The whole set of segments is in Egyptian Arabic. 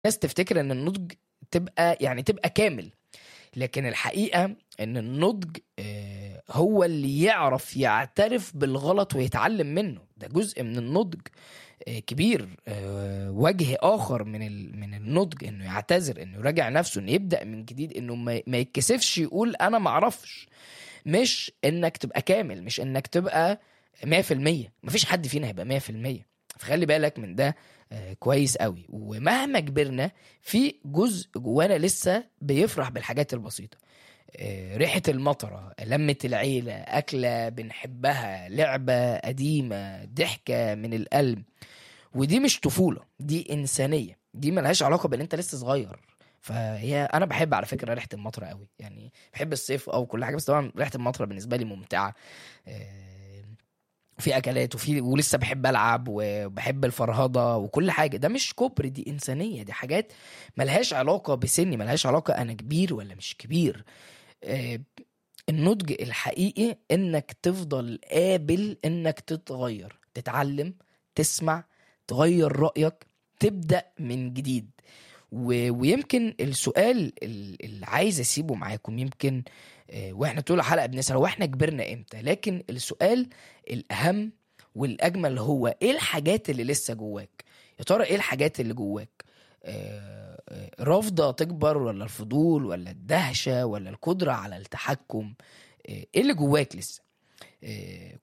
ناس تفتكر ان النضج تبقى يعني تبقى كامل لكن الحقيقه ان النضج آه، هو اللي يعرف يعترف بالغلط ويتعلم منه ده جزء من النضج آه، كبير آه، وجه اخر من ال- من النضج انه يعتذر انه يراجع نفسه انه يبدا من جديد انه ما ما يتكسفش يقول انا ما اعرفش مش انك تبقى كامل مش انك تبقى 100% مفيش حد فينا هيبقى 100% فخلي بالك من ده آه، كويس قوي ومهما كبرنا في جزء جوانا لسه بيفرح بالحاجات البسيطه آه، ريحة المطرة لمة العيلة أكلة بنحبها لعبة قديمة ضحكة من القلب ودي مش طفولة دي إنسانية دي ملهاش علاقة بأن أنت لسه صغير فهي أنا بحب على فكرة ريحة المطرة قوي يعني بحب الصيف أو كل حاجة بس طبعا ريحة المطرة بالنسبة لي ممتعة آه، في اكلات وفي ولسه بحب العب وبحب الفرهضه وكل حاجه ده مش كبر دي انسانيه دي حاجات ملهاش علاقه بسني ملهاش علاقه انا كبير ولا مش كبير آه، النضج الحقيقي انك تفضل قابل انك تتغير تتعلم تسمع تغير رايك تبدا من جديد و... ويمكن السؤال ال- اللي عايز اسيبه معاكم يمكن آه، واحنا طول الحلقه بنسال هو احنا كبرنا امتى لكن السؤال الاهم والاجمل هو ايه الحاجات اللي لسه جواك يا ترى ايه الحاجات اللي جواك آه، آه، رافضه تكبر ولا الفضول ولا الدهشه ولا القدره على التحكم آه، ايه اللي جواك لسه آه،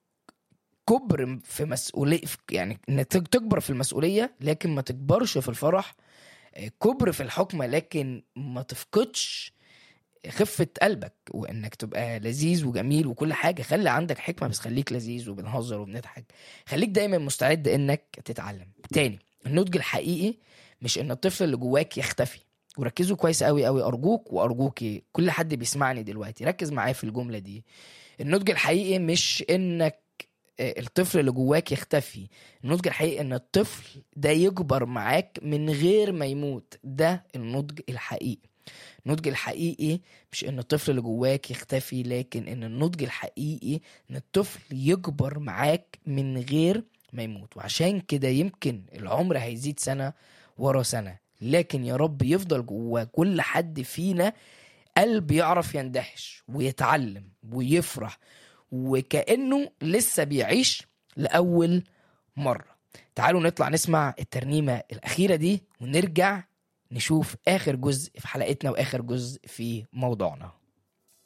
كبر في مسؤوليه يعني انك تكبر في المسؤوليه لكن ما تكبرش في الفرح آه، كبر في الحكمه لكن ما تفقدش خفة قلبك وانك تبقى لذيذ وجميل وكل حاجة خلي عندك حكمة بس خليك لذيذ وبنهزر وبنضحك خليك دايما مستعد انك تتعلم تاني النضج الحقيقي مش ان الطفل اللي جواك يختفي وركزوا كويس قوي قوي ارجوك وارجوكي كل حد بيسمعني دلوقتي ركز معايا في الجملة دي النضج الحقيقي مش انك آه، الطفل اللي جواك يختفي النضج الحقيقي ان الطفل ده يكبر معاك من غير ما يموت ده النضج الحقيقي النضج الحقيقي مش ان الطفل اللي جواك يختفي لكن ان النضج الحقيقي ان الطفل يكبر معاك من غير ما يموت وعشان كده يمكن العمر هيزيد سنة ورا سنة لكن يا رب يفضل جوا كل حد فينا قلب يعرف يندهش ويتعلم ويفرح وكأنه لسه بيعيش لأول مرة تعالوا نطلع نسمع الترنيمة الأخيرة دي ونرجع نشوف آخر جزء في حلقتنا وآخر جزء في موضوعنا